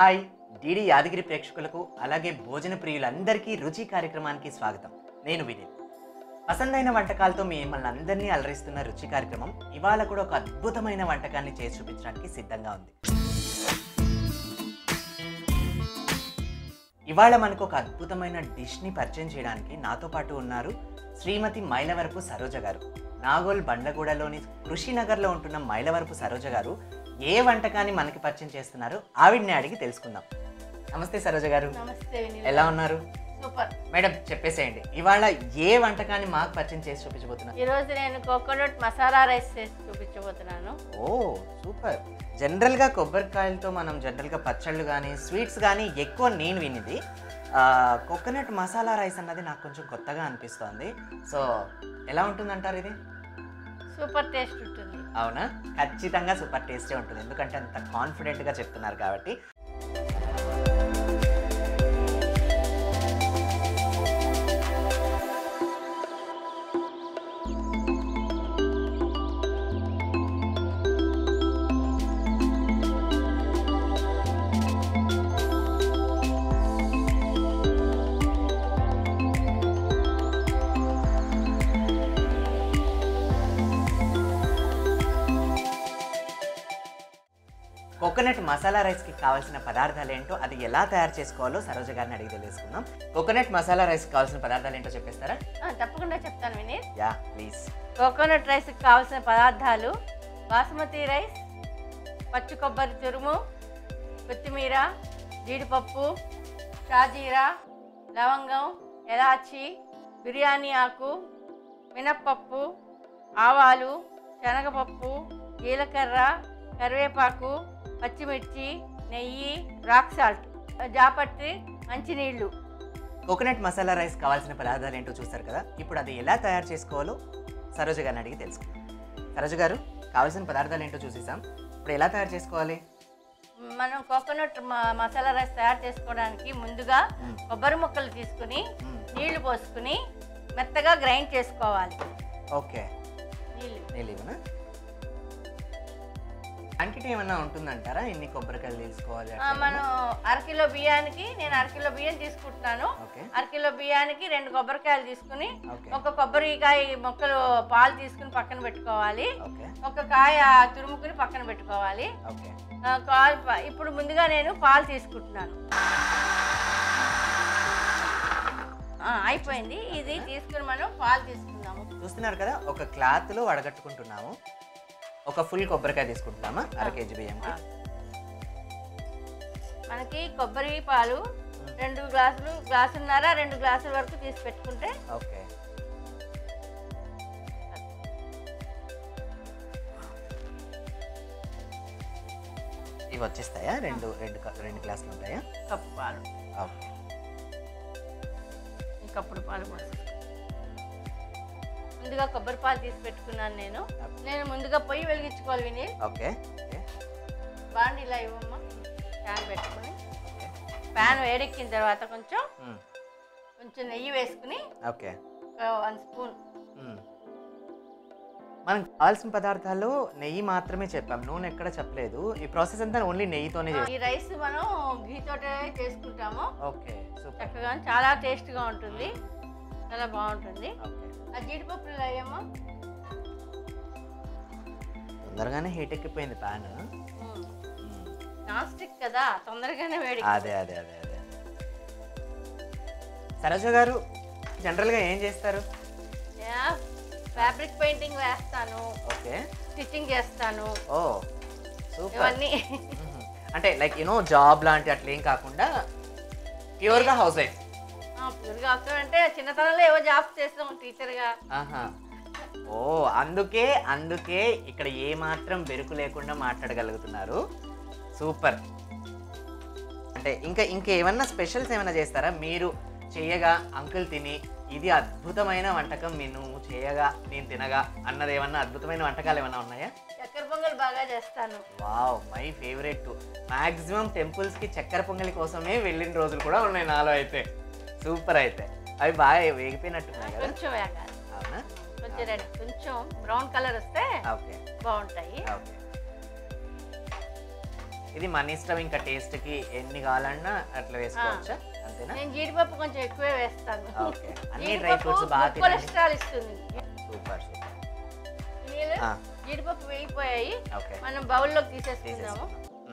Hi DD Yadagiri ప్రేక్షకులకు అలాగే భోజన ప్రియులందరికీ రుచి కార్యక్రమానికి స్వాగతం నేను వినీత్ పసందైన వంటకాలతో మిమ్మల్ని అందరినీ అలరిస్తున్న రుచి కార్యక్రమం ఇవాళ కూడా ఒక అద్భుతమైన వంటకాన్ని చేసి చూపించడానికి సిద్ధంగా ఉంది ఇవాళ మనకు ఒక అద్భుతమైన డిష్ని పరిచయం చేయడానికి నాతో పాటు ఉన్నారు శ్రీమతి మైలవరపు సరోజ గారు నాగోల్ బండగూడలోని కృషినగర్లో ఉంటున్న మైలవరపు సరోజ గారు ఏ వంటకాన్ని మనకి పరిచయం చేస్తున్నారో ఆవిడ్ని అడిగి తెలుసుకుందాం నమస్తే సరోజ గారు నమస్తే వినీల్. ఎలా ఉన్నారు సూపర్ మేడం చెప్పేసేయండి ఇవాళ ఏ వంటకాన్ని మాకు పరిచయం చేసి చూపించబోతున్నారు ఈ రోజు నేను కోకోనట్ మసాలా రైస్ చేసి చూపించబోతున్నాను ఓ సూపర్ జనరల్గా కొబ్బరికాయలతో మనం జనరల్గా పచ్చళ్ళు కానీ స్వీట్స్ కానీ ఎక్కువ నేను వినిది కోకోనట్ మసాలా రైస్ అన్నది నాకు కొంచెం కొత్తగా అనిపిస్తోంది సో ఎలా ఉంటుందంటారు ఇది సూపర్ టేస్ట్ ఉంటుంది అవునా ఖచ్చితంగా సూపర్ టేస్టీ ఉంటుంది ఎందుకంటే అంత కాన్ఫిడెంట్గా చెప్తున్నారు కాబట్టి కోకోనట్ మసాలా రైస్కి కావాల్సిన పదార్థాలు ఏంటో అది ఎలా తయారు చేసుకోవాలో సరోజ గారిని అడిగి తెలుసుకుందాం కోకోనట్ మసాలా రైస్కి కావాల్సిన పదార్థాలు ఏంటో చెప్పేస్తారా ఆ, తప్పకుండా చెప్తాను వినీత్ యా ప్లీజ్ కోకోనట్ రైస్కి కావాల్సిన పదార్థాలు బాసుమతి రైస్ పచ్చి కొబ్బరి తురుము కొత్తిమీర జీడిపప్పు షాజీరా లవంగం ఎలాచి బిర్యానీ ఆకు మినప్పప్పు ఆవాలు శనగపప్పు జీలకర్ర కరివేపాకు పచ్చిమిర్చి నెయ్యి రాక్ సాల్ట్ జాపత్రి మంచినీళ్ళు కోకోనట్ మసాలా రైస్ కావాల్సిన పదార్థాలు ఏంటో చూస్తారు కదా ఇప్పుడు అది ఎలా తయారు చేసుకోవాలో సరోజ గారిని అడిగి తెలుసుకుందాం సరోజ గారు కావాల్సిన పదార్థాలు ఏంటో చూసేసాం ఇప్పుడు ఎలా తయారు చేసుకోవాలి మనం కోకోనట్ మ- మసాలా రైస్ తయారు చేసుకోవడానికి ముందుగా మ్మ్. కొబ్బరి ముక్కలు తీసుకుని మ్మ్. నీళ్లు పోసుకుని మెత్తగా గ్రైండ్ చేసుకోవాలి ఓకే నీళ్ళు నేను ఇవ్వనా క్వాంటిటీ ఏమన్నా ఉంటుందంటారా ఎన్ని కొబ్బరికాయలు తీసుకోవాలి ఆ, మనం అరకిలో బియ్యానికి నేను అరకిలో బియ్యం తీసుకుంటున్నాను ఓకే అరకిలో బియ్యానికి రెండు కొబ్బరికాయలు తీసుకుని ఓకే ఒక కొబ్బరికాయ మొక్కలు పాలు తీసుకుని పక్కన పెట్టుకోవాలి ఓకే ఒక కాయ తురుముకుని పక్కన పెట్టుకోవాలి ఓకే ఆ, కాల్ ప- ఇప్పుడు ముందుగా నేను పాలు తీసుకుంటున్నాను ఆ, అయిపోయింది ఇది తీసుకుని మనం పాలు తీసుకుందాము చూస్తున్నారు కదా ఒక క్లాత్లో వడగట్టుకుంటున్నాము ఒక ఫుల్ కొబ్బరికాయ తీసుకుంటున్నామా అర కేజీ బియ్యంకి ఆ. మనకి కొబ్బరి పాలు రెండు గ్లాసులు గ్లాసున్నర రెండు గ్లాసుల వరకు తీసి పెట్టుకుంటే ఓకే ఇవి వచ్చేస్తాయా రెండు రెండు క- రెండు గ్లాసులు ఉంటాయా కప్పు పాలు ఓకే ఈ కప్పుడు పాలు పోసి ముందుగా కొబ్బరి పాలు తీసి పెట్టుకున్నాను నేను నేను ముందుగా పొయ్యి వెలిగించుకోవాలి విని ఓకే ఓకే బాండి ఇలా ఇవ్వమ్మా ప్యాన్ పెట్టుకొని ప్యాన్ వేడెక్కిన తర్వాత కొంచెం మ్మ్. కొంచెం నెయ్యి వేసుకుని ఓకే ఒక వన్ స్పూన్ మ్మ్. మనం కావాల్సిన పదార్థాల్లో నెయ్యి మాత్రమే చెప్పాం నూనె ఎక్కడ చెప్పలేదు ఈ ప్రాసెస్ అంతా ఓన్లీ నెయ్యితోనే చేస్తాం ఈ రైస్ మనం ఘీతోటే చేసుకుంటాము ఓకే సూపర్ చక్కగా చాలా టేస్ట్గా ఉంటుంది చాలా బాగుంటుంది ఓకే ఆ జీడిపప్పులు వేయమ్మా తొందరగానే హీట్ ఎక్కిపోయింది ప్యాన్ నాన్ స్టిక్ కదా తొందరగానే వేడి అదే అదే అదే అదే సరోజ గారు జనరల్గా ఏం చేస్తారు ఫ్యాబ్రిక్ పెయింటింగ్ వేస్తాను ఓకే స్టిచ్చింగ్ చేస్తాను ఓ సూపర్ ఇవన్నీ అంటే లైక్ యూనో జాబ్ లాంటి అట్లా ఏం కాకుండా ప్యూర్గా హౌస్ వైఫ్ ప్యూర్గా అవసరం అంటే చిన్నతనంలో ఏవో జాబ్స్ చేస్తాం టీచర్గా ఆహా ఓ అందుకే అందుకే ఇక్కడ ఏ మాత్రం బెరుకు లేకుండా మాట్లాడగలుగుతున్నారు సూపర్ అంటే ఇంకా ఇంకా ఏమన్నా స్పెషల్స్ ఏమైనా చేస్తారా మీరు చేయగా అంకుల్ తిని ఇది అద్భుతమైన వంటకం నేను చేయగా నేను తినగా అన్నది ఏమన్నా అద్భుతమైన వంటకాలు ఏమైనా ఉన్నాయా చక్కెర పొంగల్ బాగా చేస్తాను వావ్ మై ఫేవరెట్ మాక్సిమం టెంపుల్స్కి చక్కెర పొంగలి కోసమే వెళ్ళిన రోజులు కూడా ఉన్నాయి నాలో అయితే సూపర్ అయితే అవి బాగా వేగిపోయినట్టున్నాయి కదా కొంచెం వేగాలి అవునా కొంచెం రెడ్ కొంచెం బ్రౌన్ కలర్ వస్తే ఓకే బాగుంటాయి ఓకే ఇది మన ఇష్టం ఇంకా టేస్ట్ కి ఎన్ని కావాలన్నా అట్లా వేసుకోవచ్చా అంతేనా నేను జీడిపప్పు కొంచెం ఎక్కువే వేస్తాను ఓకే అన్ని డ్రై జీడిపప్పు ఫ్రూట్స్ బాగా గుడ్ తినండి కొలెస్ట్రాల్ ఇస్తుంది సూపర్ సూపర్ నీళ్ళు ఆ. జీడిపప్పు వేగిపోయాయి ఓకే మనం బౌల్లోకి తీసేసుకుందాము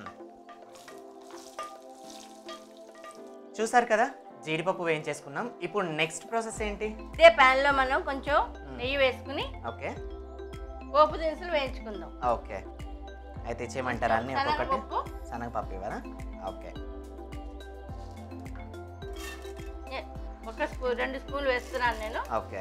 చూసారు కదా జీడిపప్పు వేయించేసుకున్నాం ఇప్పుడు నెక్స్ట్ ప్రాసెస్ ఏంటి ఇదే pan లో మనం కొంచెం నెయ్యి వేసుకుని ఓకే పోపు దినుసులు వేయించుకుందాం ఓకే అయితే ఇచ్చేయమంటారా అన్ని ఒక్కొక్కటి శనగపప్పు శనగపప్పు ఇవ్వరా ఓకే ఏ, ఒక స్పూన్ రెండు స్పూన్లు వేస్తున్నాను నేను ఓకే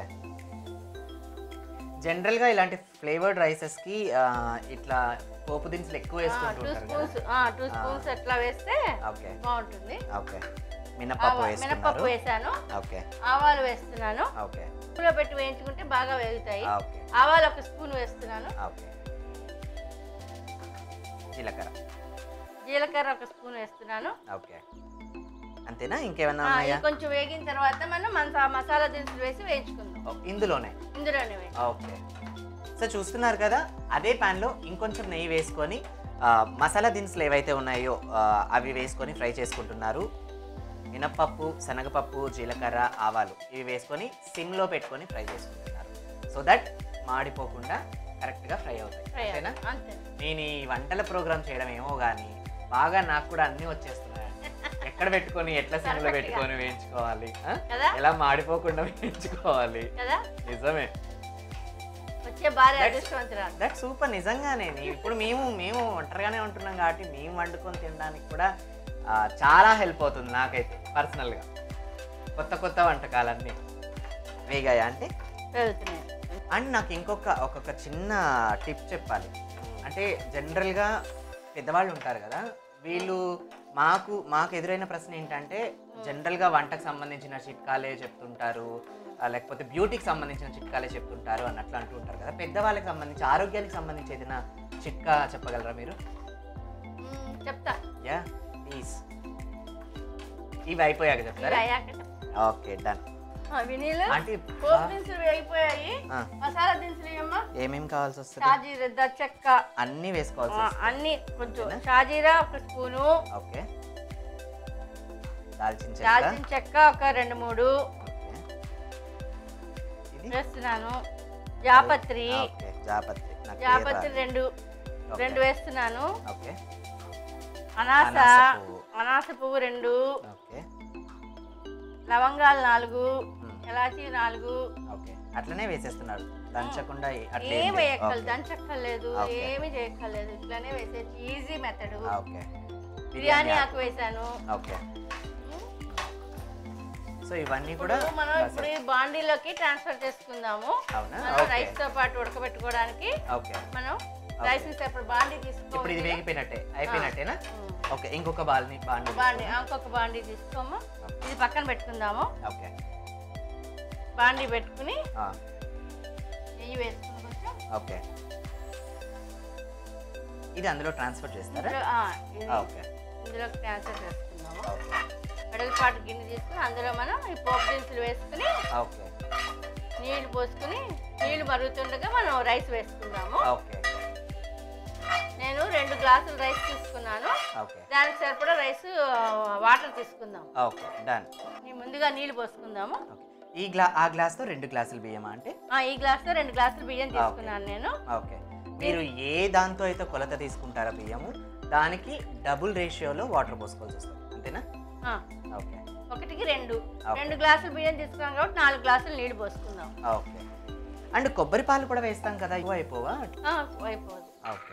జనరల్గా ఇలాంటి ఫ్లేవర్డ్ రైసెస్కి ఇట్లా పోపు దినుసులు ఎక్కువ వేసుకుంటూ టూ ఉంటారు కదా స్పూన్స్ టూ స్పూన్స్ అట్లా వేస్తే ఓకే బాగుంటుంది ఓకే మినపప్పు ఆవా- మినపప్పు వేసుకున్నారు వేసాను ఓకే ఆవాలు వేస్తున్నాను ఓకే ఉప్పులో పెట్టి వేయించుకుంటే బాగా వేగుతాయి ఓకే ఆవాలు ఒక స్పూన్ వేస్తున్నాను ఓకే జీలకర్ర జీలకర్ర ఒక స్పూన్ వేస్తున్నాను ఓకే అంతేనా ఇంకేమన్నా ఆ, ఉన్నాయా ఇది కొంచెం వేగిన తర్వాత మనం మన మసాలా దినుసులు వేసి వేయించుకుందాం ఓ, ఇందులోనే ఇందులోనే వేయి ఓకే సో చూస్తున్నారు కదా అదే ప్యాన్లో ఇంకొంచెం నెయ్యి వేసుకొని ఆ, మసాలా దినుసులు ఏవైతే ఉన్నాయో ఆ, అవి వేసుకొని ఫ్రై చేసుకుంటున్నారు మినప్పప్పు శనగపప్పు జీలకర్ర ఆవాలు ఇవి వేసుకొని సిమ్లో పెట్టుకొని ఫ్రై చేసుకుంటున్నారు సో దట్ మాడిపోకుండా కరెక్ట్గా ఫ్రై అవుతాయి ఫ్రై అంతేనా అంతే నేను ఈ వంటల ప్రోగ్రామ్ చేయడం ఏమో కానీ బాగా నాకు కూడా అన్నీ వచ్చేస్తున్నాయి ఎక్కడ పెట్టుకొని ఎట్లా సిమ్లో Perfect గా. పెట్టుకొని వేయించుకోవాలి ఆ? కదా ఎలా మాడిపోకుండా వేయించుకోవాలి కదా నిజమే వచ్చే భార్య That's- అదృష్టవంతురాలు దట్ సూపర్ నిజంగానే నీ- ఇప్పుడు మేము మేము ఒంటరిగానే ఉంటున్నాం కాబట్టి మేము వండుకొని తినడానికి కూడా ఆ, చాలా హెల్ప్ అవుతుంది నాకైతే పర్సనల్గా కొత్త కొత్త వంటకాలన్నీ వేగాయా అంటే పెరుగుతున్నాయి అండ్ నాకు ఇంకొక ఒక్కొక్క చిన్న టిప్ చెప్పాలి అంటే జనరల్గా పెద్దవాళ్ళు ఉంటారు కదా వీళ్ళు మాకు మాకు ఎదురైన ప్రశ్న ఏంటంటే జనరల్గా వంటకు సంబంధించిన చిట్కాలే చెప్తుంటారు ఆ, లేకపోతే బ్యూటీకి సంబంధించిన చిట్కాలే చెప్తుంటారు అన్నట్లు అంటూ ఉంటారు కదా పెద్దవాళ్ళకి సంబంధించి ఆరోగ్యానికి సంబంధించి ఏదైనా చిట్కా చెప్పగలరా మీరు మ్మ్, చెప్తా యా ప్లీజ్ ఇవి అయిపోయాక ఇవి చెప్తారా అయ్యాక చెప్తా. ఓకే డన్ ఆ, వినీలు ఆంటీ పోపు దినుసులు వేగిపోయాయి ఆ, మసాలా దినుసులు ఏమో ఏమేం కావాల్సి వస్తుంది షాజీరా ద చెక్క అన్నీ వేసుకోవాల్సి ఆ, వస్తుంది అన్ని కొంచెం షాజీరా ఒక స్పూను ఓకే దాల్చిన చెక్క దాల్చిన చెక్క ఒక రెండు మూడు ఓకే ఇది వేస్తున్నాను జాపత్రి ఓకే జాపత్రి నాకు జాపత్రి పేరు రెండు రాదు. రెండు వేస్తున్నాను ఓకే అనాస అనాస పువ్వు. అనాస పువ్వు రెండు ఓకే లవంగాలు నాలుగు మ్మ్. ఎలాచి నాలుగు ఓకే అట్లనే వేసేస్తున్నాడు దంచకుండా ఏ- అట్లా ఏం ఏం లేదు. వేయక్కర్లేదు ఓకే. దంచక్కర్లేదు ఓకే. ఏమి చేయక్కర్లేదు ఇట్లానే వేసేసి ఈజీ మెథడ్ ఓకే బిర్యానీ ఆకు వేసాను ఓకే సో ఇవన్నీ కూడా ఇప్పుడు మనం ఇప్పుడు ఈ బాండీలోకి ట్రాన్స్ఫర్ చేసుకుందాము అవునా మనం ఓకే రైస్ తో పాటు ఉడకబెట్టుకోవడానికి ఓకే మనం రైస్ ఇప్పుడు బాండీ ఇప్పుడు తీసుకోవాలి ఇది వేగిపోయినట్టే అయిపోయినట్టేనా ఉమ్. ఓకే ఇంకొక బాల్ని బాండి బాండీ ఇంకొక బాండీ తీసుకోము ఇది పక్కన పెట్టుకుందాము ఓకే బాండీ పెట్టుకుని ఆ, నెయ్యి వేసుకుని కొంచెం ఓకే ఇది అందులో ట్రాన్స్ఫర్ చేస్తారా ఇందులో ఆ, ఇది ఓకే ఇందులోకి ట్రాన్స్ఫర్ చేసుకుందాము ఓకే వెడల్పాటు గిన్నె తీసుకుని అందులో మనం ఈ పోపు దినుసులు వేసుకుని ఓకే నీళ్లు పోసుకుని నీళ్లు మరుగుతుండగా మనం రైస్ వేసుకుందాము ఓకే నేను రెండు గ్లాసులు రైస్ తీసుకున్నాను ఓకే దానికి సరిపడా రైస్ వాటర్ తీసుకుందాం ఓకే డన్ ఈ ముందుగా నీళ్లు పోసుకుందాము ఓకే ఈ గ్లా ఆ గ్లాస్తో రెండు గ్లాసులు బియ్యమా అంటే ఆ, ఈ గ్లాస్తో రెండు గ్లాసులు బియ్యం తీసుకున్నాను నేను ఓకే మీరు ఏ దాంతో అయితే కొలత తీసుకుంటారో బియ్యము దానికి డబుల్ రేషియోలో వాటర్ పోసుకోవాల్సి వస్తుంది అంతేనా ఆ, ఓకే ఒకటికి రెండు ఓకే. రెండు గ్లాసులు బియ్యం తీసుకున్నాం కాబట్టి నాలుగు గ్లాసులు నీళ్లు పోసుకుందాం ఓకే అండ్ కొబ్బరి పాలు కూడా వేస్తాం కదా ఎక్కువ అయిపోవా ఆ, అయిపోదు ఓకే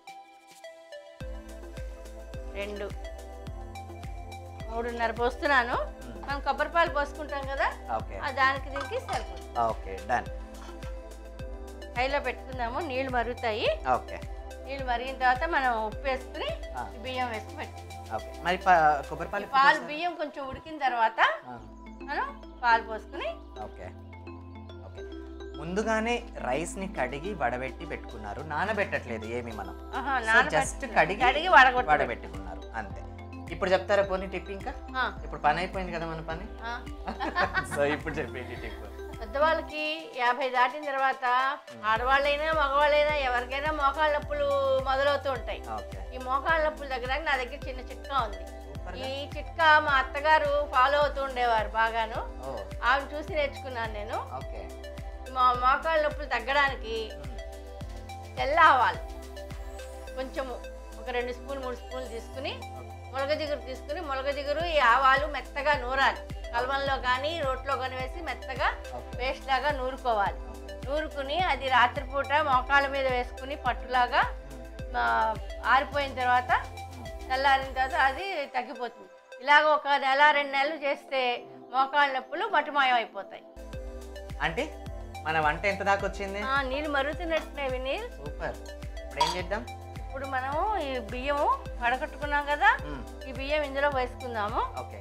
రెండు మూడున్నర పోస్తున్నాను మనం కొబ్బరి పాలు పోసుకుంటాం కదా ఓకే ఆ దానికి దీనికి సరిపోతుంది ఓకే డన్ హైలో పెట్టుకుందాము నీళ్లు మరుగుతాయి ఓకే నీళ్లు మరిగిన తర్వాత మనం ఉప్పు వేసుకుని ఆ. ఈ బియ్యం వేసుకుని పెట్టుకుందాం ఓకే మరి ప- కొబ్బరి పాలు ఈ ఎప్పుడు పాలు పోస్తారు? బియ్యం కొంచెం ఉడికిన తర్వాత ఆ, మనం పాలు పోసుకుని ఓకే ఓకే ముందుగానే రైస్ని కడిగి వడబెట్టి పెట్టుకున్నారు నానబెట్టట్లేదు ఏమి మనం ఆహా, సో నానబెట్టి- జస్ట్ కడిగి కడిగి వడగొట్టి వడబెట్టుకున్నారు అంతే ఇప్పుడు చెప్తారా పోనీ టిప్ ఇంకా ఆ, ఇప్పుడు పని అయిపోయింది కదా మన పని ఆ. సో ఇప్పుడు చెప్పేది టిప్ పెద్దవాళ్ళకి యాభై దాటిన తర్వాత ఆడవాళ్ళైనా మగవాళ్ళైనా ఎవరికైనా మోకాళ్ళ నొప్పులు మొదలవుతూ ఉంటాయి ఓకే ఈ మోకాళ్ళ నొప్పుల దగ్గర నా దగ్గర చిన్న చిట్కా ఉంది సూపర్ ఈ చిట్కా మా అత్తగారు ఫాలో అవుతూ ఉండేవారు బాగాను ఓ ఆమె చూసి నేర్చుకున్నాను నేను ఓకే మా మోకాళ్ళ నొప్పులు తగ్గడానికి మ్మ్. తెల్ల ఆవాలు కొంచెము ఒక రెండు స్పూన్ మూడు స్పూన్లు తీసుకుని మొలగ జిగురు తీసుకుని మొలగ జిగురు ఈ ఆవాలు మెత్తగా నూరాలి కలవంలో కానీ రోట్లో కానీ వేసి మెత్తగా ఓకే పేస్ట్ లాగా నూరుకోవాలి నూరుకుని అది రాత్రిపూట మోకాళ్ళ మీద వేసుకుని పట్టులాగా ఆ, ఆరిపోయిన తర్వాత తెల్లారిన తర్వాత అది తగ్గిపోతుంది ఇలాగ ఒక నెల రెండు నెలలు చేస్తే మోకాళ్ళ నొప్పులు మటుమాయం అయిపోతాయి అంటే మన వంట ఎంత దాకా వచ్చింది ఆ, నీళ్ళు మరుగుతున్నట్టున్నాయి వినీల్ సూపర్ ఇప్పుడు ఏం చేద్దాం ఇప్పుడు మనము ఈ బియ్యము వడకట్టుకున్నాం కదా మ్మ్. ఈ బియ్యం ఇందులో వేసుకుందాము ఓకే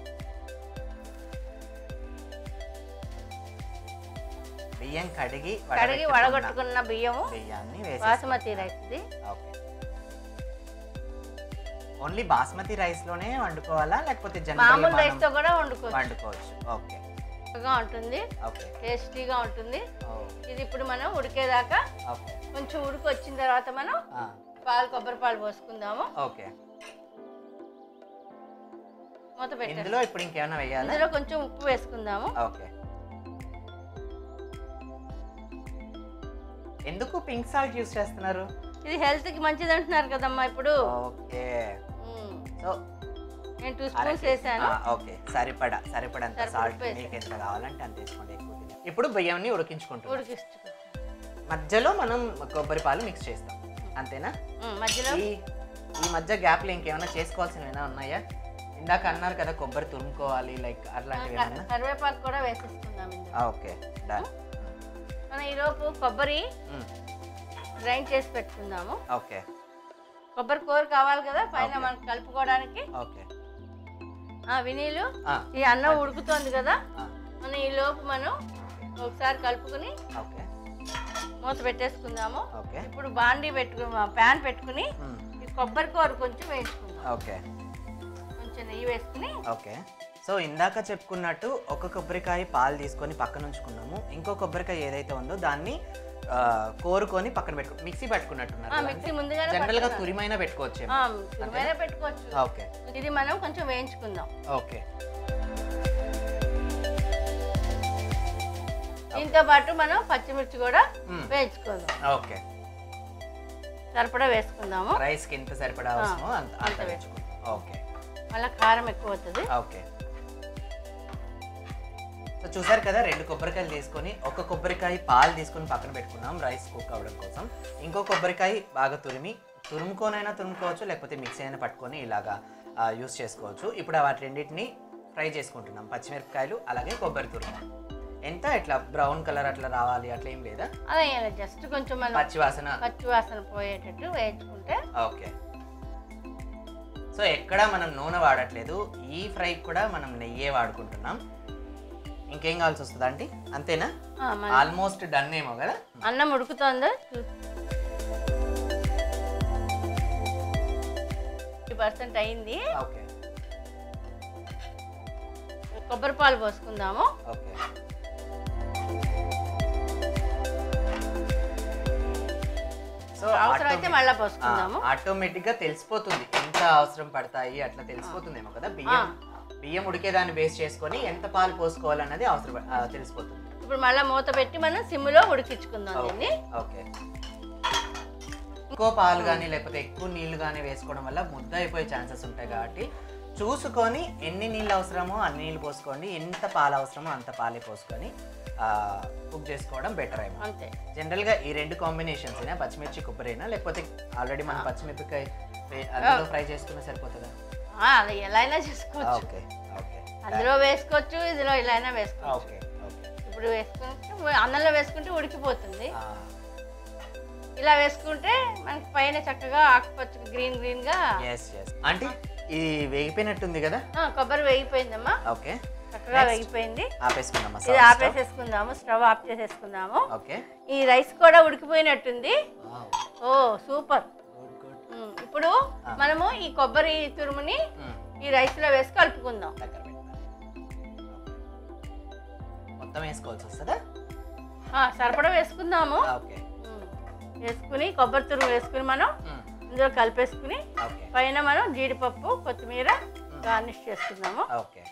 బియ్యం కడిగి కడిగి వడగట్టుకున్న వడగట్టుకున్న బియ్యము బియ్యాన్ని వేసి బాసుమతి రైస్ ఇది ఓకే ఓన్లీ బాస్మతి రైస్ లోనే వండుకోవాలా లేకపోతే మామూలు జనరల్ రైస్ తో కూడా వండుకోవచ్చు వండుకోవచ్చు ఓకే చక్కగా ఉంటుంది ఓకే టేస్టీగా ఉంటుంది ఓ, ఇది ఇప్పుడు మనం ఉడికేదాకా ఓకే కొంచెం ఉడికి వచ్చిన తర్వాత మనం ఆ, పాలు కొబ్బరి పాలు పోసుకుందాము ఓకే మూత పెట్టేసి ఇందులో ఇప్పుడు ఇంకేమైనా వేయాలా ఇందులో కొంచెం ఉప్పు వేసుకుందాము ఓకే ఎందుకు పింక్ సాల్ట్ యూస్ చేస్తున్నారు ఇది హెల్త్ కి మంచిది అంటున్నారు కదమ్మా ఇప్పుడు ఓకే మ్మ్. సో నేను టూ స్పూన్స్ వేసాను ఓకే సరిపడా సరిపడంత సరిపడా సాల్ట్ ఉప్పు వేసాను. మీకు ఎంత కావాలంటే అంత వేసుకోండి ఎక్కువ తినే. ఇప్పుడు బియ్యంని ఉడికించుకుంటాం ఉడికిస్తు మధ్యలో మనం కొబ్బరి పాలు మిక్స్ చేస్తాం అంతేనా మ్మ్. మధ్యలో ఈ ఈ మధ్య గ్యాప్లో ఇంకేమైనా చేసుకోవాల్సినవి ఏమైనా ఉన్నాయా ఇందాక అన్నారు కదా కొబ్బరి తురుముకోవాలి లైక్ అట్లాంటివి ఏమన్నా కరివేపాకు కూడా వేసేసుకుందాం ఇందులో ఓకే డన్ మనం ఈలోపు కొబ్బరి గ్రైండ్ చేసి పెట్టుకుందాము ఓకే కొబ్బరి కూర కావాలి కదా పైన Okay. మనకు కలుపుకోవడానికి ఓకే ఆ వినీలు ఈ అన్నం ఉడుకుతోంది కదా మనం ఈ లోపు మనం ఒకసారి కలుపుకుని ఓకే మూత పెట్టేసుకుందాము ఓకే ఇప్పుడు బాండీ పెట్టుకుని ప్యాన్ పెట్టుకుని ఈ కొబ్బరి కూర కొంచెం వేయించుకుందాం ఓకే కొంచెం నెయ్యి వేసుకుని ఓకే సో ఇందాక చెప్పుకున్నట్టు ఒక కొబ్బరికాయ పాలు తీసుకొని పక్కన ఉంచుకున్నాము ఇంకో కొబ్బరికాయ ఏదైతే ఉందో దాన్ని ఆ, కోరుకొని పక్కన పెట్టుకో మిక్సీ ఆ, పెట్టుకున్నట్టున్నారు మిక్సీ ముందుగానే జనరల్ గా పట్టుకున్నాను. తురిమైనా పెట్టుకోవచ్చు ఆ, తురిమైనా పెట్టుకోవచ్చు ఓకే ఇది మనం కొంచెం వేయించుకుందాం ఓకే దీంతో పాటు మనం పచ్చిమిర్చి కూడా మ్మ్. వేయించుకుందాం ఓకే సరిపడా వేసుకుందాము రైస్ కి ఎంత సరిపడా అవసరమో అంత అంత అంత వేసుకుంటాం ఓకే మళ్ళీ కారం ఎక్కువ అవుతుంది ఓకే సో చూసారు కదా రెండు కొబ్బరికాయలు తీసుకొని ఒక కొబ్బరికాయ పాలు తీసుకొని పక్కన పెట్టుకున్నాం రైస్ కుక్ అవ్వడం కోసం ఇంకో కొబ్బరికాయ బాగా తురిమి తురుముకోనైనా తురుముకోవచ్చు లేకపోతే మిక్సీ అయినా పట్టుకొని ఇలాగా యూస్ చేసుకోవచ్చు ఇప్పుడు వాటి రెండింటిని ఫ్రై చేసుకుంటున్నాం పచ్చిమిరపకాయలు అలాగే కొబ్బరి తురుము ఎంత ఇట్లా బ్రౌన్ కలర్ అట్లా రావాలి అట్లా ఏం లేదా అదే జస్ట్ కొంచెం మనం పచ్చి వాసన పచ్చి వాసన పోయేటట్టు వేయించుకుంటే ఓకే సో ఎక్కడ మనం నూనె వాడట్లేదు ఈ ఫ్రై కూడా మనం నెయ్యే వాడుకుంటున్నాం ఇంకేం కావాల్సి వస్తుందా అండి అంతేనా ఆ, మన ఆల్మోస్ట్ డన్ ఏమో కదా అన్నం ఉడుకుతుందో ఫిఫ్టీ పర్సెంట్ అయింది ఓకే కొబ్బరి పాలు పోసుకుందాము ఓకే సో అవసరం అయితే మళ్ళీ పోసుకుందాము ఆటోమేటిక్ గా తెలిసిపోతుంది ఎంత అవసరం పడతాయి అట్లా తెలిసిపోతుందేమో కదా బియ్యం బియ్యం ఉడికేదాన్ని బేస్ చేసుకొని ఎంత పాలు పోసుకోవాలన్నది అవసరం ప- ఆ, తెలిసిపోతుంది ఇప్పుడు మళ్ళీ మూత పెట్టి మనం సిమ్లో ఉడికించుకుందాం దీన్ని ఓకే ఎక్కువ పాలు కానీ లేకపోతే ఎక్కువ నీళ్లు కానీ వేసుకోవడం వల్ల ముద్ద అయిపోయే ఛాన్సెస్ ఉంటాయి కాబట్టి చూసుకొని ఎన్ని నీళ్ళు అవసరమో అన్ని నీళ్ళు పోసుకోండి ఎంత పాలు అవసరమో అంత పాలే పోసుకొని కుక్ చేసుకోవడం బెటర్ ఏమో అంతే జనరల్గా ఈ రెండు కాంబినేషన్స్ అయినా పచ్చిమిర్చి కొబ్బరైనా లేకపోతే ఆల్రెడీ మనం పచ్చిమిరపకాయ వే- అందులో ఫ్రై చేసుకున్నా సరిపోతుందా ఆ, అది ఎలా అయినా చేసుకోవచ్చు ఓకే ఓకే అందులో వేసుకోవచ్చు ఇందులో ఇలా అయినా వేసుకోవచ్చు ఓకే ఓకే ఇప్పుడు వేసుకుంటే అన్నంలో వేసుకుంటే ఉడికిపోతుంది ఇలా వేసుకుంటే మనకి పైన చక్కగా ఆకుపచ్చ గ్రీన్ గ్రీన్ గా ఎస్ ఎస్ అంటే ఇది వేగిపోయినట్టుంది కదా ఆ, కొబ్బరి వేగిపోయిందమ్మా ఓకే చక్కగా వేగిపోయింది ఆపేసుకుందామా ఇది ఆపేసేసుకుందాము స్టవ్ ఆఫ్ చేసేసుకుందాము ఓకే ఈ రైస్ కూడా ఉడికిపోయినట్టుంది ఓ సూపర్ గుడ్ గుడ్ ఉమ్, ఇప్పుడు మనము ఈ కొబ్బరి తురుముని ఈ రైస్ లో వేసి కలుపుకుందాం దగ్గర పెడతాను మొత్తం వేసుకోవాల్సి వస్తుందా ఆ, సరిపడా వేసుకుందాము ఓకే ఉమ్. వేసుకుని కొబ్బరి తురుము వేసుకుని మనం మ్మ్. ఇందులో కలిపేసుకుని ఓకే పైన మనం జీడిపప్పు కొత్తిమీర గార్నిష్ చేసుకుందాము ఓకే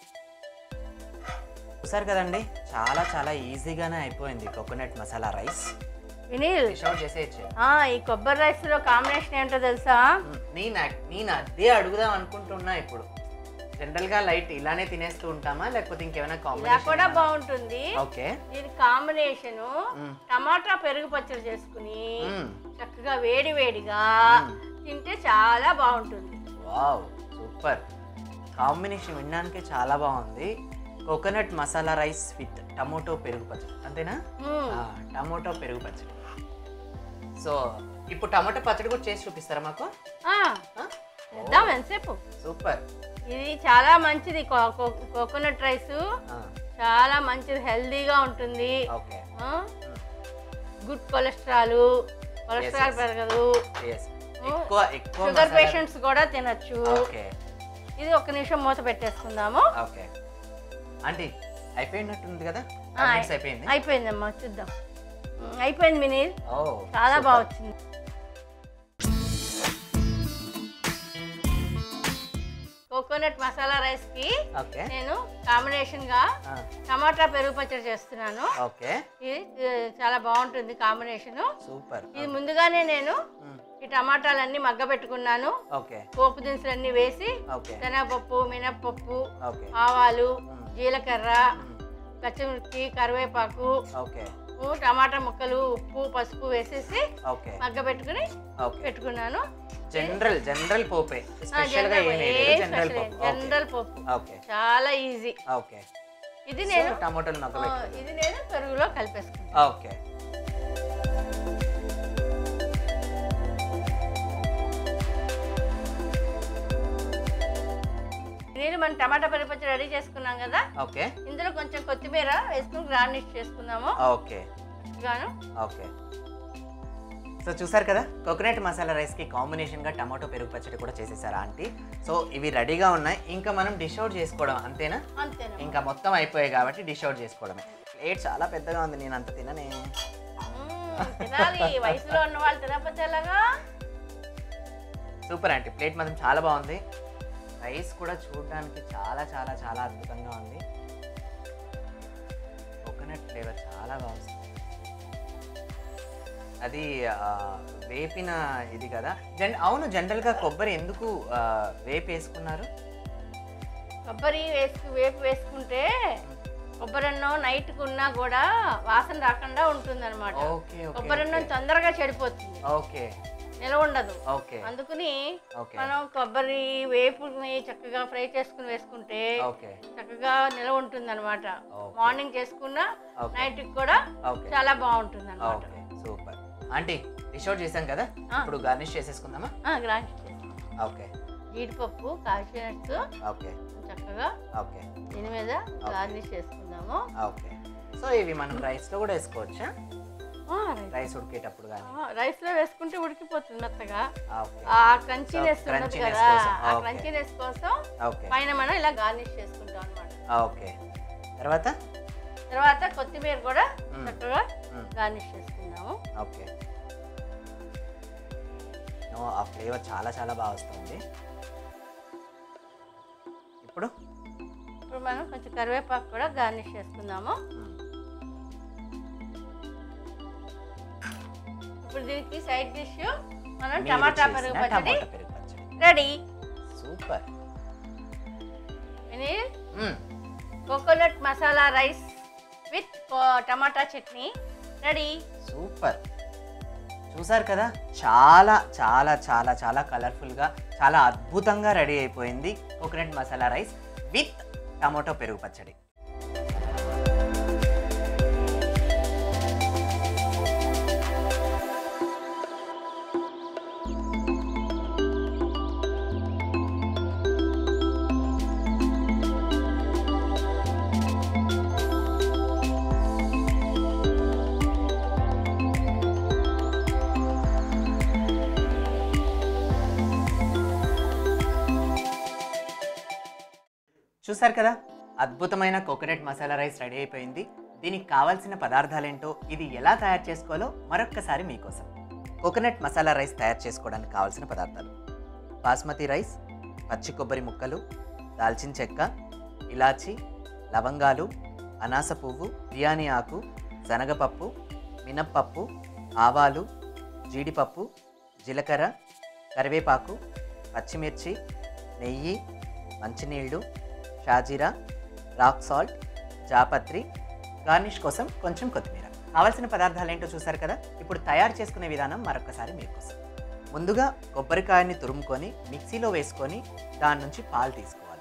చూసారు కదండి చాలా చాలా ఈజీగానే అయిపోయింది coconut masala rice Vineel dish out చేసేయచ్చు ఆ, ఈ కొబ్బరి రైస్లో కాంబినేషన్ ఏంటో తెలుసా నేను అక్- నేను అదే అడుగుదాం అనుకుంటున్నా ఇప్పుడు జనరల్ గా లైట్ ఇలానే తినేస్తూ ఉంటామా లేకపోతే ఇంకేమైనా ఇలా కాంబినేషన్ కూడా బాగుంటుంది ఓకే దీని కాంబినేషన్ మ్మ్. టమాటా పెరుగు పచ్చడి చేసుకుని మ్మ్. చక్కగా వేడి వేడిగా తింటే చాలా బాగుంటుంది వావ్ సూపర్ కాంబినేషన్ వినడానికి చాలా బాగుంది coconut masala rice with tomato పెరుగు పచ్చడి అంతేనా మ్మ్. ఆ, టమోటో పెరుగు పచ్చడి సో ఇప్పుడు టమోటో పచ్చడి కూడా చేసి చూపిస్తారా మాకు ఆ, చేద్దాం ఎంతసేపు సూపర్ ఇది చాలా మంచిది కో- కో- కోకోనట్ రైస్ చాలా మంచిది హెల్దీగా ఉంటుంది ఓకే ఆ, గుడ్ కొలెస్ట్రాల్ కొలెస్ట్రాల్ yes. పెరగదు ఎస్ ఎక్కువ ఎక్కువ షుగర్ మసాలా- పేషెంట్స్ కూడా తినచ్చు ఓకే ఇది ఒక్క నిమిషం మూత పెట్టేసుకుందాము ఓకే ఆంటీ అయిపోయినట్టుంది కదా ఆ, Five minutes అయిపోయింది అయిపోయిందమ్మా చూద్దాం ఉమ్, అయిపోయింది మినీ ఓ చాలా super. బాగా వచ్చింది కోకోనట్ మసాలా రైస్ కి ఓకే నేను కాంబినేషన్ గా ఆ, టమాటా పెరుగు పచ్చడి చేస్తున్నాను ఓకే ఇది ఆ, చాలా బాగుంటుంది కాంబినేషన్ సూపర్ ఇది ముందుగానే నేను మ్, ఈ టమాటాలన్నీ మగ్గ పెట్టుకున్నాను ఓకే పోపు దినుసులన్నీ వేసి ఓకే శనగపప్పు మినప్పప్పు ఓకే ఆవాలు మ్, జీలకర్ర మ్, పచ్చిమిర్చి కరివేపాకు ఓకే ఉప్పు, టమాటా ముక్కలు ఉప్పు పసుపు వేసేసి ఓకే మగ్గ పెట్టుకుని ఓకే పెట్టుకున్నాను జనరల్ జనరల్ పోపే ఆ, స్పెషల్ గా జనరల్ ఏమీ ఏ లేదు జనరల్ స్పెషల్ పోపు ఓకే జనరల్ పప్పు ఓకే చాలా ఈజీ ఓకే ఇది సో నేను టమాటోలు ఆ, మగ్గబెట్టు ఇది నేను పెరుగులో కలిపేసుకుంటాను ఓకే నేను మనం టమాటా పెరుగు పచ్చడి రెడీ చేసుకున్నాం కదా ఓకే ఇందులో కొంచెం కొత్తిమీర వేసుకుని గార్నిష్ చేసుకుందాము ఓకే గాను ఓకే సో చూసారు కదా కోకోనట్ మసాలా రైస్కి కాంబినేషన్గా టమాటో పెరుగు పచ్చడి కూడా చేసేసారు ఆంటీ సో ఇవి రెడీగా ఉన్నాయి ఇంకా మనం డిష్ అవుట్ చేసుకోవడం అంతేనా అంతేనా ఇంకా మొత్తం అయిపోయాయి కాబట్టి డిష్ అవుట్ చేసుకోవడమే ప్లేట్ చాలా పెద్దగా ఉంది నేను అంత తిననే మ్మ్, తినాలి వయసులో ఉన్న వాళ్ళు తినకపోతే ఎలాగా సూపర్ ఆంటీ ప్లేట్ మాత్రం చాలా బాగుంది రైస్ కూడా చూడడానికి చాలా చాలా చాలా అద్భుతంగా ఉంది కోకోనట్ ఫ్లేవర్ చాలా బాగుంది అది ఆ, వేపిన ఇది కదా జన్ అవును జనరల్గా కొబ్బరి ఎందుకు ఆ, వేపి వేసుకున్నారు కొబ్బరి వేసుకు వేపు వేసుకుంటే కొబ్బరి అన్నం నైట్కి ఉన్నా కూడా వాసన రాకుండా ఉంటుంది అనమాట ఓకే కొబ్బరి అన్నం తొందరగా చెడిపోతుంది ఓకే నిలవ ఉండదు ఓకే అందుకని ఓకే మనం కొబ్బరి వేపుని చక్కగా ఫ్రై చేసుకుని వేసుకుంటే ఓకే చక్కగా నిలవ ఉంటుంది అనమాట Okay. మార్నింగ్ చేసుకున్నా ఓకే నైట్కి కూడా ఓకే చాలా బాగుంటుంది అనమాట okay super aunty dish out చేశాం కదా ఆ. ఇప్పుడు గార్నిష్ చేసేసుకుందామా గ్రాండ్ ఓకే జీడిపప్పు కాల్చినట్స్ ఓకే చక్కగా ఓకే దీని మీద గార్నిష్ చేసుకుందాము ఓకే సో ఇవి మనం రైస్లో కూడా వేసుకోవచ్చా ఆ, రైస్. రైస్ ఉడికేటప్పుడు కానీ ఆ, రైస్ లో వేసుకుంటే ఉడికిపోతుంది మెత్తగా ఓకే ఆ క్రంచీనెస్ So, ఉండదు crunchiness కదా కోసం. ఆ Okay. క్రంచీనెస్ కోసం ఓకే పైన మనం ఇలా గార్నిష్ చేసుకుంటాం అన్నమాట ఓకే తర్వాత తర్వాత కొత్తిమీర కూడా మ్మ్. చక్కగా మ్మ్. గార్నిష్ చేసుకుందాము ఓకే నో, ఆ ఫ్లేవర్ చాలా చాలా బాగా వస్తుంది ఇప్పుడు ఇప్పుడు మనం కొంచెం కరివేపాకు కూడా గార్నిష్ చేసుకుందాము మ్మ్. ఇప్పుడు దీనికి సైడ్ డిష్ మనం మీరు టమాటా చేసిన పెరుగు పచ్చడి టమాటా పెరుగు పచ్చడి రెడీ సూపర్ వినీల్ మ్మ్. Coconut masala rice with tomato chutney ready super చూసారు కదా చాలా చాలా చాలా చాలా కలర్ఫుల్గా చాలా అద్భుతంగా రెడీ అయిపోయింది coconut masala rice with tomato పెరుగు పచ్చడి చూసారు కదా అద్భుతమైన కోకోనట్ మసాలా రైస్ రెడీ అయిపోయింది దీనికి కావాల్సిన పదార్థాలేంటో ఇది ఎలా తయారు చేసుకోవాలో మరొక్కసారి మీకోసం కోకోనట్ మసాలా రైస్ తయారు చేసుకోవడానికి కావాల్సిన పదార్థాలు బాస్మతి రైస్ పచ్చి కొబ్బరి ముక్కలు దాల్చిన చెక్క ఇలాచి లవంగాలు అనాస పువ్వు బిర్యానీ ఆకు శనగపప్పు మినప్పప్పు ఆవాలు జీడిపప్పు జీలకర్ర కరివేపాకు పచ్చిమిర్చి నెయ్యి మంచినీళ్ళు షాజీరా రాక్ సాల్ట్ జాపత్రి గార్నిష్ కోసం కొంచెం కొత్తిమీర కావాల్సిన పదార్థాలు ఏంటో చూసారు కదా ఇప్పుడు తయారు చేసుకునే విధానం మరొకసారి మీకోసం ముందుగా కొబ్బరికాయని తురుముకొని మిక్సీలో వేసుకొని దాని నుంచి పాలు తీసుకోవాలి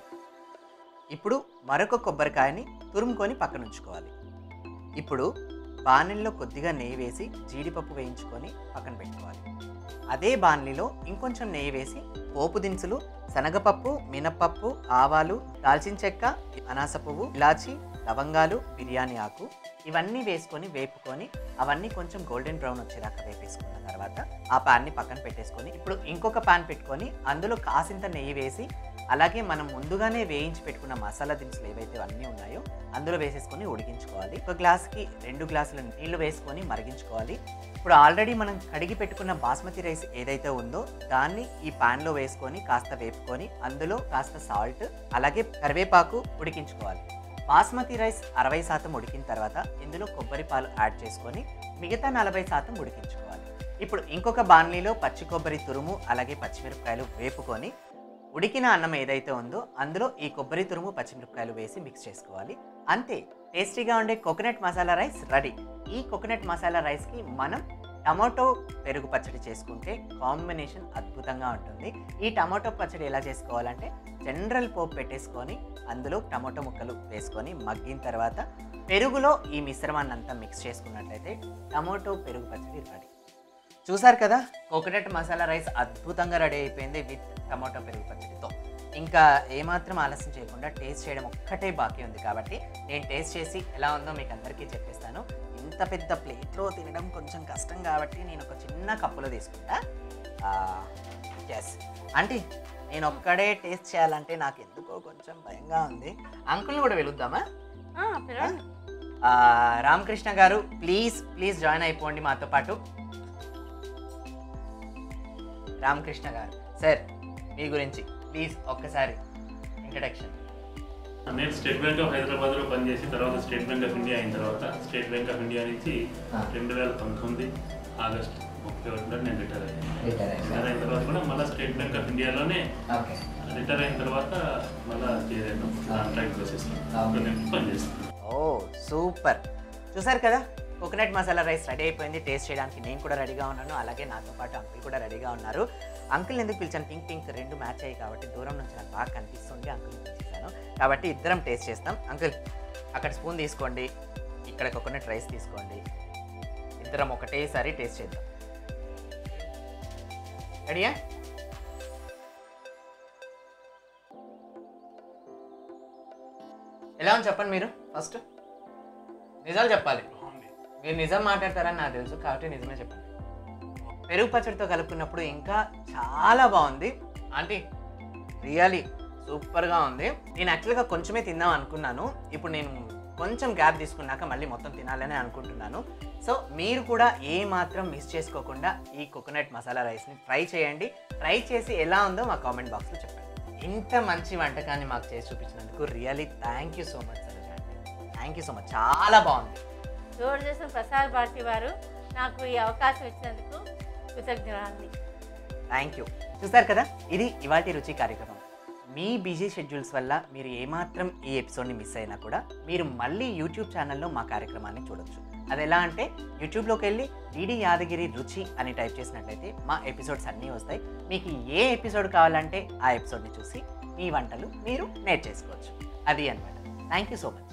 ఇప్పుడు మరొక కొబ్బరికాయని తురుముకొని పక్కన ఉంచుకోవాలి ఇప్పుడు బాణలిలో కొద్దిగా నెయ్యి వేసి జీడిపప్పు వేయించుకొని పక్కన పెట్టుకోవాలి అదే బాణలిలో ఇంకొంచెం నెయ్యి వేసి పోపు దినుసులు శనగపప్పు మినప్పప్పు ఆవాలు దాల్చిన చెక్క అనాస పువ్వు ఇలాచి లవంగాలు బిర్యానీ ఆకు ఇవన్నీ వేసుకొని వేపుకొని అవన్నీ కొంచెం గోల్డెన్ బ్రౌన్ వచ్చేదాకా వేపేసుకున్న తర్వాత ఆ పాన్ని పక్కన పెట్టేసుకొని ఇప్పుడు ఇంకొక పాన్ పెట్టుకొని అందులో కాసింత నెయ్యి వేసి అలాగే మనం ముందుగానే వేయించి పెట్టుకున్న మసాలా దినుసులు ఏవైతే అన్నీ ఉన్నాయో అందులో వేసేసుకొని ఉడికించుకోవాలి ఒక గ్లాస్కి రెండు గ్లాసుల నీళ్లు వేసుకొని మరిగించుకోవాలి ఇప్పుడు ఆల్రెడీ మనం కడిగి పెట్టుకున్న బాస్మతి రైస్ ఏదైతే ఉందో దాన్ని ఈ పాన్లో వేసుకొని కాస్త వేపుకొని అందులో కాస్త సాల్ట్ అలాగే కరివేపాకు ఉడికించుకోవాలి బాస్మతి రైస్ అరవై శాతం ఉడికిన తర్వాత ఇందులో కొబ్బరి పాలు యాడ్ చేసుకొని మిగతా నలభై శాతం ఉడికించుకోవాలి ఇప్పుడు ఇంకొక బాణలీలో పచ్చి కొబ్బరి తురుము అలాగే పచ్చిమిరపకాయలు వేపుకొని ఉడికిన అన్నం ఏదైతే ఉందో అందులో ఈ కొబ్బరి తురుము పచ్చిమిరపకాయలు వేసి మిక్స్ చేసుకోవాలి అంతే టేస్టీగా ఉండే కోకోనట్ మసాలా రైస్ రెడీ ఈ కోకోనట్ మసాలా రైస్కి మనం టమాటో పెరుగు పచ్చడి చేసుకుంటే కాంబినేషన్ అద్భుతంగా ఉంటుంది ఈ టమాటో పచ్చడి ఎలా చేసుకోవాలంటే జనరల్ పోపు పెట్టేసుకొని అందులో టమాటో ముక్కలు వేసుకొని మగ్గిన తర్వాత పెరుగులో ఈ మిశ్రమాన్ని అంతా మిక్స్ చేసుకున్నట్లయితే టమాటో పెరుగు పచ్చడి రెడీ చూసారు కదా కోకోనట్ మసాలా రైస్ అద్భుతంగా రెడీ అయిపోయింది విత్ టమాటో పెరుగు పచ్చడితో ఇంకా ఏమాత్రం ఆలస్యం చేయకుండా టేస్ట్ చేయడం ఒక్కటే బాకీ ఉంది కాబట్టి నేను టేస్ట్ చేసి ఎలా ఉందో మీకు అందరికీ చెప్పేస్తాను ఇంత పెద్ద ప్లేట్లో తినడం కొంచెం కష్టం కాబట్టి నేను ఒక చిన్న కప్పులో తీసుకుంటా ఎస్ ఆంటీ నేను ఒక్కడే టేస్ట్ చేయాలంటే నాకు ఎందుకో కొంచెం భయంగా ఉంది అంకుల్ని కూడా వెలుద్దామా ఆ, పిలవండి. ఆ, రామకృష్ణ గారు ప్లీజ్ ప్లీజ్ జాయిన్ అయిపోండి మాతో పాటు రామకృష్ణ గారు సార్ మీ గురించి ప్లీజ్ ఒక్కసారి ఇంట్రడక్షన్ నేను స్టేట్ బ్యాంక్ ఆఫ్ హైదరాబాద్లో పనిచేసి తర్వాత స్టేట్ బ్యాంక్ ఆఫ్ ఇండియా అయిన తర్వాత స్టేట్ బ్యాంక్ ఆఫ్ ఇండియా నుంచి ఆ. రెండు వేల పంతొమ్మిది ఆగస్ట్ ముప్పై ఒకటిలో నేను రిటైర్ అయ్యాను రిటైర్ అయిన తర్వాత కూడా మళ్ళీ స్టేట్ బ్యాంక్ ఆఫ్ ఇండియాలోనే ఓకే రిటైర్ అయిన తర్వాత మళ్ళీ చేరాను కాంట్రాక్ట్ బేసిస్ నేను పనిచేస్తాను ఓ సూపర్ చూసారు కదా కోకోనట్ మసాలా రైస్ రెడీ అయిపోయింది టేస్ట్ చేయడానికి నేను కూడా రెడీగా ఉన్నాను అలాగే నాతో పాటు అంకుల్ కూడా రెడీగా ఉన్నారు అంకుల్ ఎందుకు పిలిచాను పింక్ పింక్ రెండు మ్యాచ్ అయ్యాయి కాబట్టి దూరం నుంచి నాకు బాగా కనిపిస్తుంది అంకుల్ పిలిచేసాను కాబట్టి ఇద్దరం టేస్ట్ చేస్తాం అంకుల్ అక్కడ స్పూన్ తీసుకోండి ఇక్కడ కోకోనట్ రైస్ తీసుకోండి ఇద్దరం ఒకటేసారి టేస్ట్ చేద్దాం రెడీయా ఎలా ఉంది చెప్పండి మీరు ఫస్ట్ నిజాలు చెప్పాలి మీరు నిజం మాట్లాడతారని నాకు తెలుసు కాబట్టి నిజమే చెప్పండి పెరుగు పచ్చడితో కలుపుకున్నప్పుడు ఇంకా చాలా బాగుంది ఆంటీ రియలీ సూపర్గా ఉంది నేను యాక్చువల్గా కొంచెమే తిందాం అనుకున్నాను ఇప్పుడు నేను కొంచెం గ్యాప్ తీసుకున్నాక మళ్ళీ మొత్తం తినాలని అనుకుంటున్నాను సో మీరు కూడా ఏ మాత్రం మిస్ చేసుకోకుండా ఈ కోకోనట్ మసాలా రైస్ని ట్రై చేయండి ట్రై చేసి ఎలా ఉందో మా కామెంట్ బాక్స్లో చెప్పండి ఇంత మంచి వంటకాన్ని మాకు చేసి చూపించినందుకు really thank you so much Saroja thank you so much చాలా బాగుంది దూరదర్శన్ ప్రసార్ భారతి వారు నాకు ఈ అవకాశం ఇచ్చినందుకు కృతజ్ఞరాన్ని థ్యాంక్ యూ చూసారు కదా ఇది ఇవాటి రుచి కార్యక్రమం మీ బిజీ షెడ్యూల్స్ వల్ల మీరు ఏమాత్రం ఈ ఎపిసోడ్ని మిస్ అయినా కూడా మీరు మళ్ళీ యూట్యూబ్ ఛానల్లో మా కార్యక్రమాన్ని చూడొచ్చు అది ఎలా అంటే యూట్యూబ్లోకి వెళ్ళి డిడి యాదగిరి రుచి అని టైప్ చేసినట్లయితే మా ఎపిసోడ్స్ అన్నీ వస్తాయి మీకు ఏ ఎపిసోడ్ కావాలంటే ఆ ఎపిసోడ్ని చూసి మీ వంటలు మీరు నేర్చేసుకోవచ్చు అది అనమాట థ్యాంక్ యూ సో మచ్